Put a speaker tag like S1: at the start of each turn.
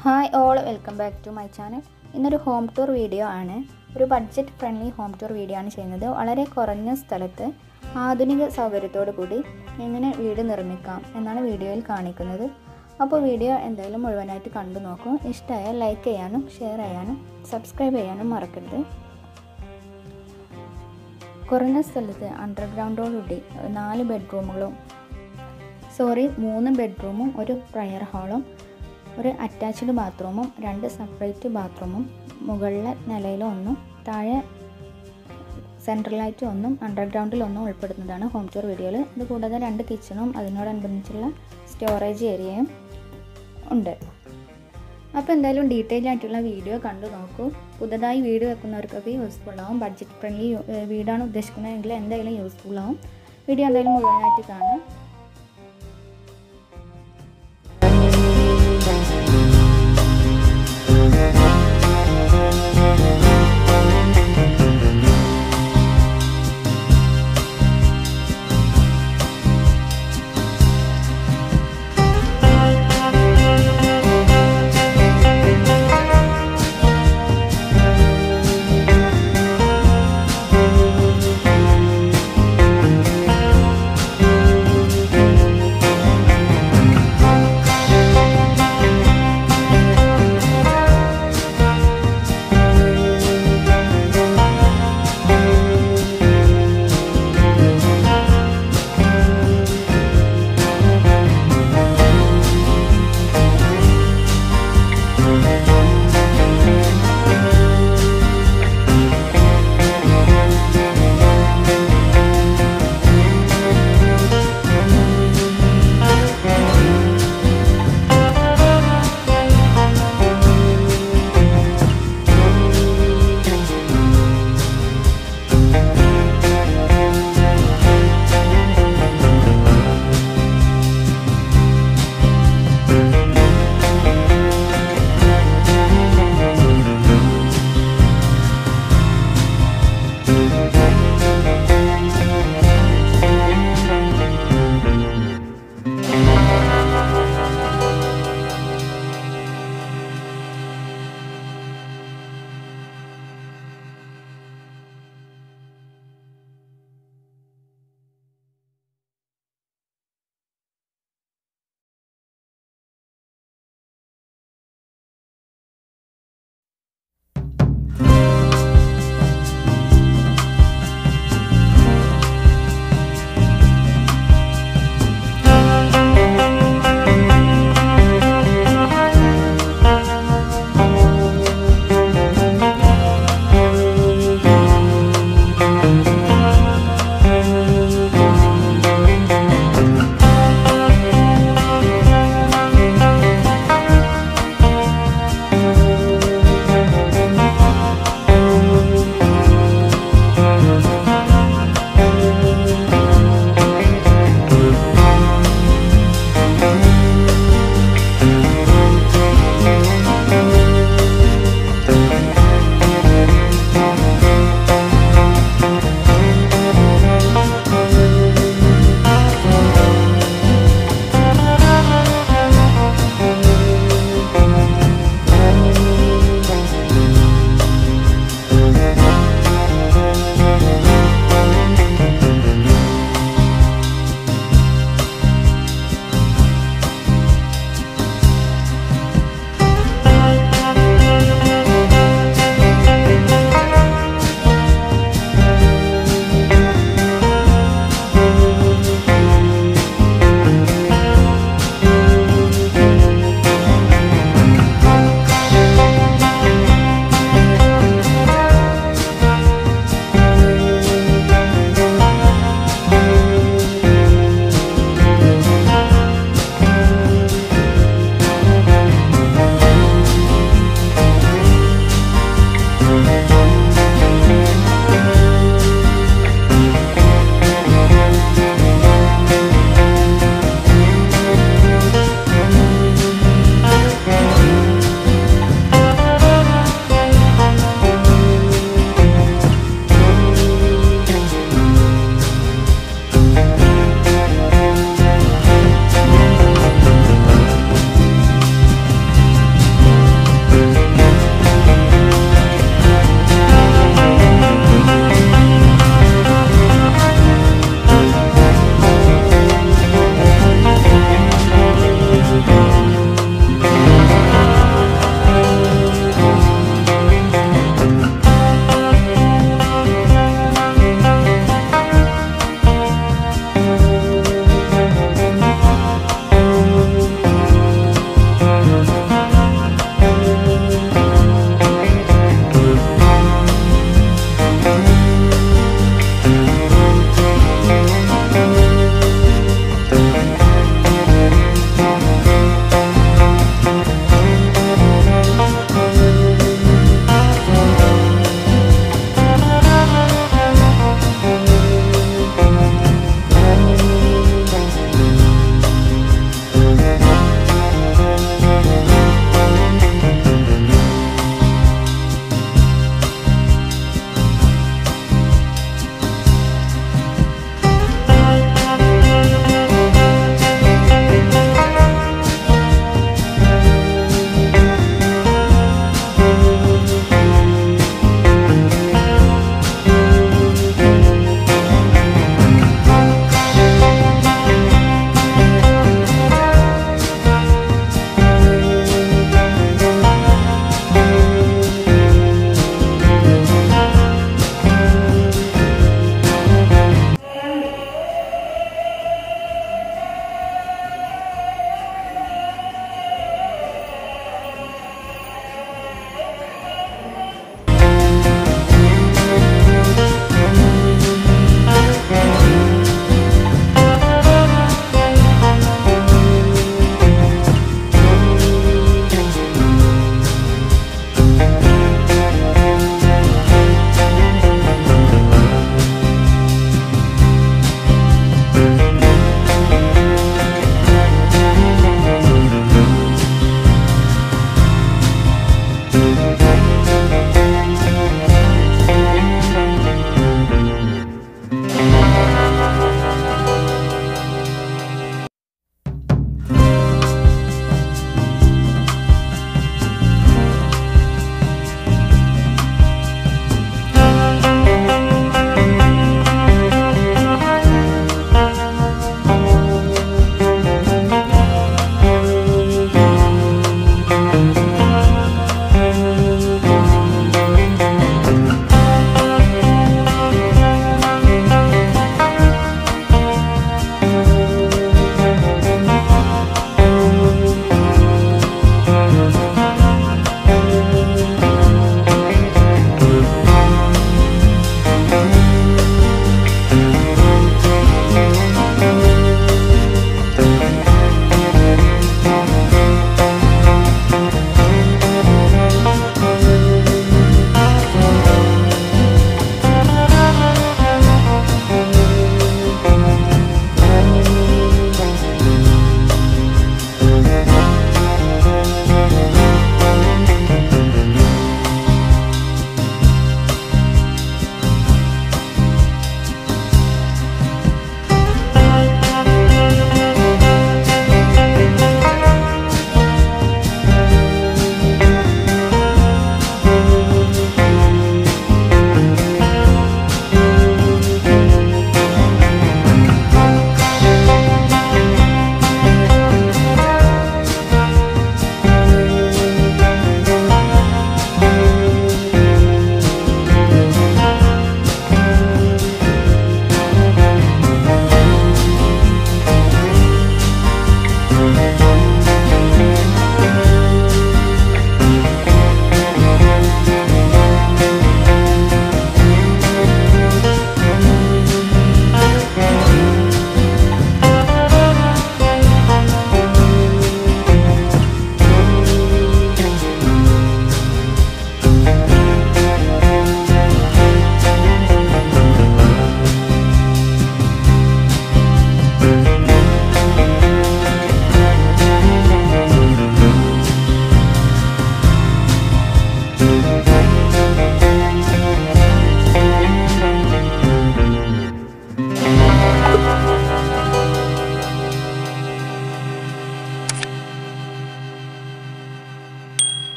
S1: hi all welcome back to my channel ഇന്നൊരു home tour video ആണ് ഒരു budget friendly home tour video ആണ് ചെയ്യുന്നത് വളരെ കുറഞ്ഞ സ്ഥലത്ത് ആധുനിക സൗകര്യത്തോടു കൂടി എങ്ങനെ വീട് നിർമ്മിക്കാം എന്നാണ് വീഡിയോയിൽ കാണിക്കുന്നത് അപ്പോൾ വീഡിയോ എന്തായാലും മുഴുവനായിട്ട് കണ്ടു നോക്കൂ ഇഷ്ടമായാൽ ലൈക്ക് ചെയ്യാനും ഷെയർ ചെയ്യാനും സബ്സ്ക്രൈബ് ചെയ്യാനും മറക്കരുത് കുറഞ്ഞ സ്ഥലത്ത് അണ്ടർഗ്രൗണ്ടോടുകൂടി നാല് ബെഡ്റൂമുകളും സോറി മൂന്ന് ബെഡ്റൂമും ഒരു പ്രയർ ഹാളും ഒരു അറ്റാച്ച്ഡ് ബാത്റൂമും രണ്ട് സെപ്പറേറ്റ് ബാത്റൂമും മുകളിലെ നിലയിൽ ഒന്നും താഴെ സെൻട്രലായിട്ട് ഒന്നും അണ്ടർഗ്രൗണ്ടിൽ ഒന്നും ഉൾപ്പെടുന്നതാണ് ഹോം ടൂർ വീഡിയോയിൽ ഇത് കൂടാതെ രണ്ട് കിച്ചണും അതിനോടനുബന്ധിച്ചുള്ള സ്റ്റോറേജ് ഏരിയയും ഉണ്ട് അപ്പോൾ എന്തായാലും ഡീറ്റെയിൽ ആയിട്ടുള്ള വീഡിയോ കണ്ടു നോക്കൂ പുതുതായി വീട് വെക്കുന്നവർക്കൊക്കെ യൂസ്ഫുൾ ആവും ബഡ്ജറ്റ് ഫ്രണ്ട്ലി വീടാണ് ഉദ്ദേശിക്കുന്നതെങ്കിൽ എന്തായാലും യൂസ്ഫുൾ ആവും വീഡിയോ എന്തായാലും മുഴുവനായിട്ട് കാണാം